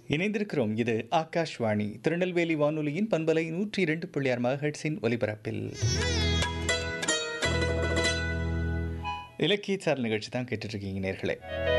இணைந்திருக்கிறோம் இது ஆகாஷ்வாணி திருநெல்வேலி வானொலியின் பண்பலை நூற்றி இரண்டு புள்ளியார் மகட்ஸின் ஒலிபரப்பில் இலக்கிய சார் நிகழ்ச்சி தான் கேட்டுட்ருக்கீங்க நேர்களே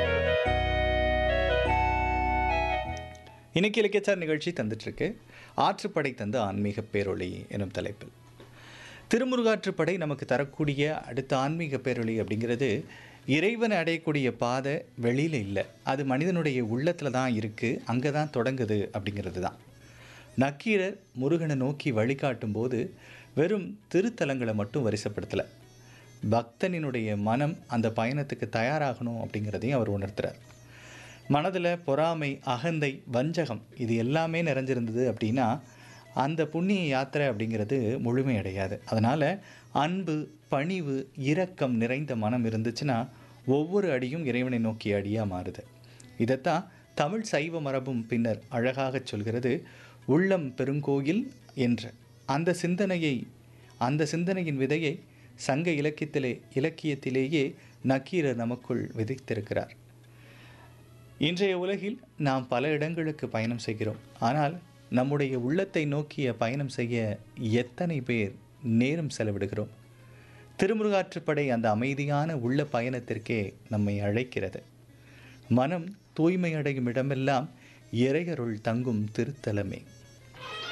இன்னைக்கு இலக்கியச்சார் நிகழ்ச்சி தந்துட்டுருக்கு ஆற்றுப்படை தந்த ஆன்மீக பேரொளி எனும் தலைப்பில் திருமுருகாற்றுப்படை நமக்கு தரக்கூடிய அடுத்த ஆன்மீக பேரொளி அப்படிங்கிறது இறைவனை அடையக்கூடிய பாதை வெளியில் இல்லை அது மனிதனுடைய உள்ளத்தில் தான் இருக்குது அங்கே தான் தொடங்குது அப்படிங்கிறது தான் நக்கீரர் முருகனை நோக்கி வழிகாட்டும் போது வெறும் திருத்தலங்களை மட்டும் வரிசைப்படுத்தலை பக்தனினுடைய மனம் அந்த பயணத்துக்கு தயாராகணும் அப்படிங்கிறதையும் அவர் உணர்த்துறார் மனதில் பொறாமை அகந்தை வஞ்சகம் இது எல்லாமே நிறைஞ்சிருந்தது அப்படின்னா அந்த புண்ணிய யாத்திரை அப்படிங்கிறது முழுமையடையாது அதனால் அன்பு பணிவு இரக்கம் நிறைந்த மனம் இருந்துச்சுன்னா ஒவ்வொரு அடியும் இறைவனை நோக்கிய அடியாக மாறுது இதைத்தான் தமிழ் சைவ மரபும் பின்னர் அழகாகச் சொல்கிறது உள்ளம் பெருங்கோயில் என்ற அந்த சிந்தனையை அந்த சிந்தனையின் விதையை சங்க இலக்கியத்திலே இலக்கியத்திலேயே நக்கீரர் நமக்குள் விதைத்திருக்கிறார் இன்றைய உலகில் நாம் பல இடங்களுக்கு பயணம் செய்கிறோம் ஆனால் நம்முடைய உள்ளத்தை நோக்கிய பயணம் செய்ய எத்தனை பேர் நேரம் செலவிடுகிறோம் திருமுருகாற்றுப்படை அந்த அமைதியான உள்ள பயணத்திற்கே நம்மை அழைக்கிறது மனம் தூய்மையடையும் இடமெல்லாம் இறையருள் தங்கும் திருத்தலமே